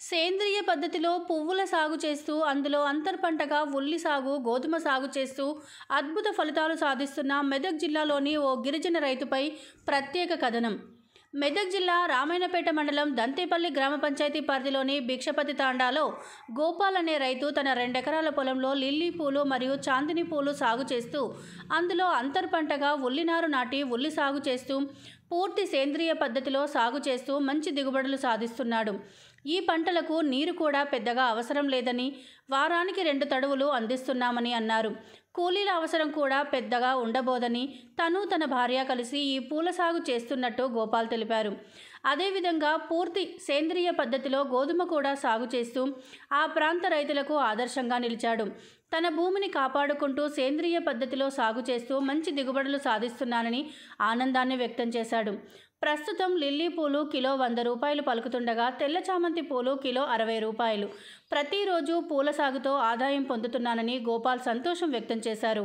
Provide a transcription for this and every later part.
సేంద్రియ పద్ధతిలో పువ్వుల సాగు చేస్తూ అందులో అంతర్ పంటగా ఉల్లి సాగు గోధుమ సాగు చేస్తూ అద్భుత ఫలితాలు సాధిస్తున్న మెదక్ జిల్లాలోని ఓ గిరిజన రైతుపై ప్రత్యేక కథనం మెదక్ జిల్లా రామాయణపేట మండలం దంతేపల్లి గ్రామ పంచాయతీ పరిధిలోని భిక్షపతి తాండాలో గోపాల్ అనే రైతు తన రెండెకరాల పొలంలో లిల్లీ పూలు మరియు చాందిని పూలు సాగు చేస్తూ అందులో అంతర్ పంటగా ఉల్లినారు నాటి ఉల్లి సాగు చేస్తూ పూర్తి సేంద్రియ పద్ధతిలో సాగు చేస్తూ మంచి దిగుబడులు సాధిస్తున్నాడు ఈ పంటలకు నీరు కూడా పెద్దగా అవసరం లేదని వారానికి రెండు తడువులు అందిస్తున్నామని అన్నారు కూలీల అవసరం కూడా పెద్దగా ఉండబోదని తను తన భార్య కలిసి ఈ పూల సాగు చేస్తున్నట్టు గోపాల్ తెలిపారు అదేవిధంగా పూర్తి సేంద్రియ పద్ధతిలో గోధుమ కూడా సాగు చేస్తూ ఆ ప్రాంత రైతులకు ఆదర్శంగా నిలిచాడు తన భూమిని కాపాడుకుంటూ సేంద్రియ పద్ధతిలో సాగు చేస్తూ మంచి దిగుబడులు సాధిస్తున్నానని ఆనందాన్ని వ్యక్తం చేశాడు ప్రస్తుతం లిల్లీ పూలు కిలో వంద రూపాయలు పలుకుతుండగా తెల్ల చామంతి పూలు కిలో అరవై రూపాయలు ప్రతిరోజు పూల సాగుతో ఆదాయం పొందుతున్నానని గోపాల్ సంతోషం వ్యక్తం చేశారు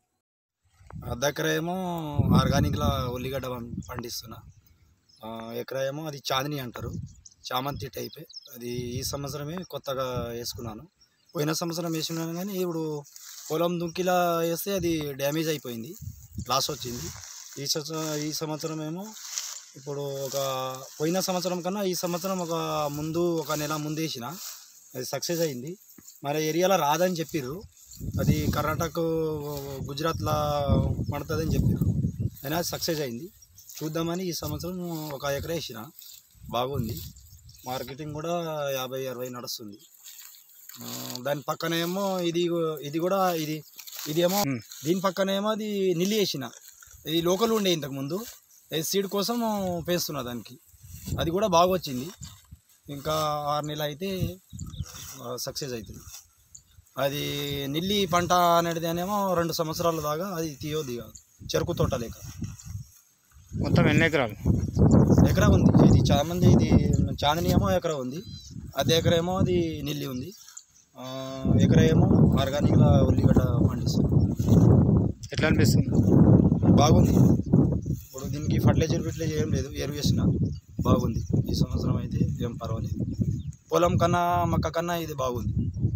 అర్ధ ఏమో ఆర్గానిక్లా ఉల్లిగడ్డ పం- పండిస్తున్నా ఆ, ఎకరా ఏమో అది చాందిని అంటారు చామంతి టైపే అది ఈ సంవత్సరమే కొత్తగా వేసుకున్నాను పోయిన సంవత్సరం వేసుకున్నాను కానీ ఇప్పుడు పొలం దుంకిలా వేస్తే అది డ్యామేజ్ అయిపోయింది లాస్ వచ్చింది ఈ సంవత్సరం ఈ సంవత్సరం ఏమో ఇప్పుడు ఒక పోయిన సంవత్సరం కన్నా ఈ సంవత్సరం ఒక ముందు ఒక నెల ముందు వేసిన అది సక్సెస్ అయింది మరి ఏరియాలో రాదని చెప్పారు అది కర్ణాటక గుజరాత్లో పడుతుందని చెప్పారు అయినా సక్సెస్ అయింది చూద్దామని ఈ సంవత్సరం ఒక ఎకరా వేసిన బాగుంది మార్కెటింగ్ కూడా యాభై అరవై నడుస్తుంది ఆ, దాని పక్కనేమో ఇది ఇది కూడా ఇది ఇది ఏమో దీని పక్కనేమో అది నిల్లి వేసిన ఇది లోకల్ ఉండే ఇంతకుముందు ఇది సీడ్ కోసం పెంచుతున్నా దానికి అది కూడా బాగా వచ్చింది ఇంకా ఆరు నెలలు అయితే సక్సెస్ అవుతుంది అది నిల్లి పంట అనేది అనేమో రెండు సంవత్సరాల దాకా అది తీయొద్ది కాదు చెరుకు తోట లేక మొత్తం ఎన్ని ఎకరాలు ఎకరా ఉంది ఇది చామంది ఇది చాందిని ఏమో ఎకరా ఉంది అదే ఎకరా ఏమో అది నిల్లి ఉంది ఆ, ఎకరా ఏమో ఆర్గానిక్గా ఉల్లిగడ్డ పండిస్తుంది ఎట్లా అనిపిస్తుంది బాగుంది ఇప్పుడు దీనికి ఫర్టిలైజర్ ఫిర్టిలైజర్ ఏం లేదు ఎరువు వేసిన బాగుంది ఈ సంవత్సరం అయితే ఏం పర్వాలేదు పొలం కన్నా మక్క కన్నా ఇది బాగుంది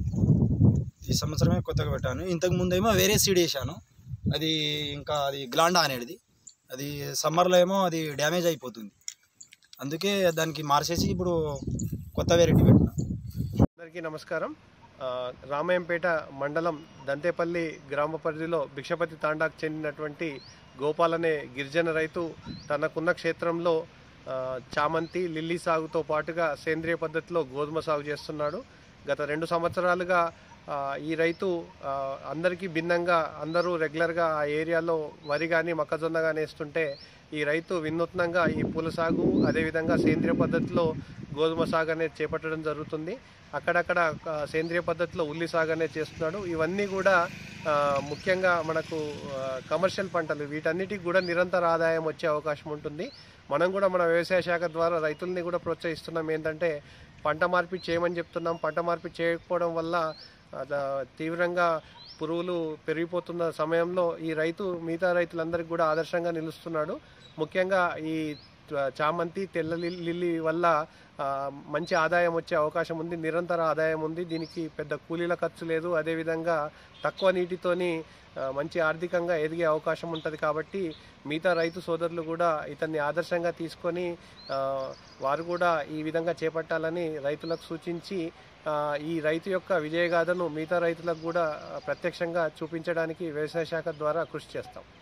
ఈ సంవత్సరమే కొత్తగా పెట్టాను ఇంతకు ముందేమో వేరే సీడ్ వేసాను అది ఇంకా అది గ్లాండా అనేది అది సమ్మర్లో ఏమో అది డ్యామేజ్ అయిపోతుంది అందుకే దానికి మార్చేసి ఇప్పుడు కొత్త వెరైటీ పెట్టిన అందరికీ నమస్కారం ఆ, రామాయంపేట మండలం దంతేపల్లి గ్రామ పరిధిలో భిక్షపతి తాండాకు చెందినటువంటి గోపాల్ అనే గిరిజన రైతు తనకున్న క్షేత్రంలో ఆ, చామంతి లిల్లీ సాగుతో పాటుగా సేంద్రియ పద్ధతిలో గోధుమ సాగు చేస్తున్నాడు గత రెండు సంవత్సరాలుగా ఆ, ఈ రైతు ఆ, అందరికీ భిన్నంగా అందరూ రెగ్యులర్గా ఆ ఏరియాలో వరి కానీ మొక్కజొన్న కానీ వేస్తుంటే ఈ రైతు వినూత్నంగా ఈ పూల సాగు అదేవిధంగా సేంద్రియ పద్ధతిలో గోధుమ సాగు అనేది చేపట్టడం జరుగుతుంది అక్కడక్కడ ఆ, సేంద్రియ పద్ధతిలో ఉల్లి సాగు అనేది చేస్తున్నాడు ఇవన్నీ కూడా ఆ, ముఖ్యంగా మనకు ఆ, కమర్షియల్ పంటలు వీటన్నిటికి కూడా నిరంతర ఆదాయం వచ్చే అవకాశం ఉంటుంది మనం కూడా మన వ్యవసాయ శాఖ ద్వారా రైతుల్ని కూడా ప్రోత్సహిస్తున్నాం ఏంటంటే పంట మార్పిడి చేయమని చెప్తున్నాం పంట మార్పిడి చేయకపోవడం వల్ల ఆ, ద- తీవ్రంగా పురుగులు పెరిగిపోతున్న సమయంలో ఈ రైతు మిగతా రైతులందరికీ కూడా ఆదర్శంగా నిలుస్తున్నాడు ముఖ్యంగా ఈ త- చామంతి తెల్ల లిల్- లిల్లీ వల్ల ఆ, మంచి ఆదాయం వచ్చే అవకాశం ఉంది నిరంతర ఆదాయం ఉంది దీనికి పెద్ద కూలీల ఖర్చు లేదు అదేవిధంగా తక్కువ నీటితోని ఆ, మంచి ఆర్థికంగా ఎదిగే అవకాశం ఉంటుంది కాబట్టి మిగతా రైతు సోదరులు కూడా ఇతన్ని ఆదర్శంగా తీసుకొని ఆ, వారు కూడా ఈ విధంగా చేపట్టాలని రైతులకు సూచించి ఆ, ఈ రైతు యొక్క విజయగాథను మిగతా రైతులకు కూడా ప్రత్యక్షంగా చూపించడానికి వ్యవసాయ శాఖ ద్వారా కృషి చేస్తాం